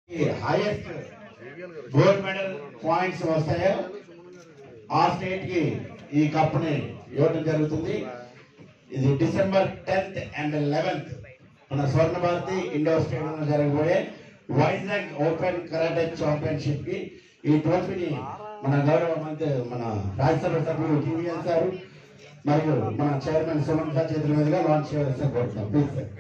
highest gold medal points వస్తాయో ఆ state కి ఈ కప్ ని ఇవ్వడం జరుగుతుంది ఇది డిసెంబర్ టెన్త్ అండ్ లెవెన్త్ మన స్వర్ణ భారతి ఇండోర్ స్టేడియం లో జరగబోయే వైజాగ్ ఓపెన్ కరాటే ఛాంపియన్షిప్ కి ఈ ట్రోఫీని మన గౌరవ మంత్రి మన రాజ్యసభ సభ్యులు టీవీఎస్ గారు మరియు మన చైర్మన్ సుమన్ సార్ చేతుల మీదుగా లాంచ్ చేయాల్సిన కోరుతున్నాం ప్లీజ్ సార్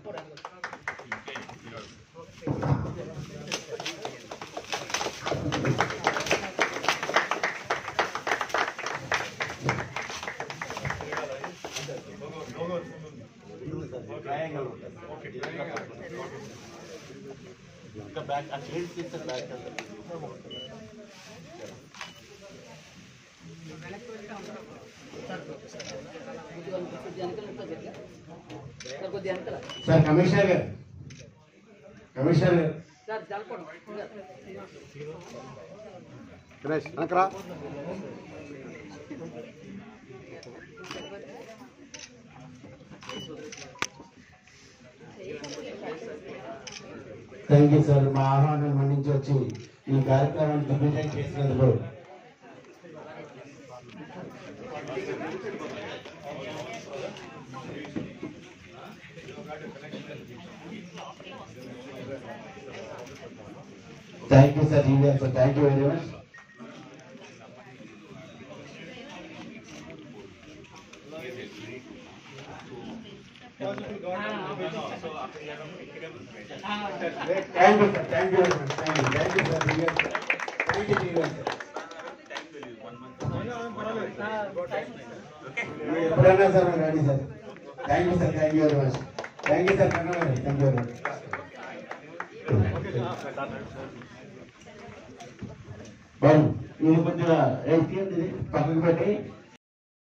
సార్ కమిషనర్ గారు కమిషనర్ గారు గణేష్ వెనకరా థ్యాంక్ యూ సార్ మా ఆహ్వానం మన్నించి వచ్చి ఈ కార్యక్రమాన్ని దిగ్విజయం చేసినందుకు thank you sir GVN sir thank you very much thank you sir thank you very much thank you thank you sir GVN sir thank you GVN sir మీరు ఎప్పుడైనా సార్ మీరు రండి sir thank you sir thank you very much thank you sir Kanna గారు thank you very much బాబు ఇది కొద్దిగా ఏ తీయండి ఇది పక్కకు పెట్టి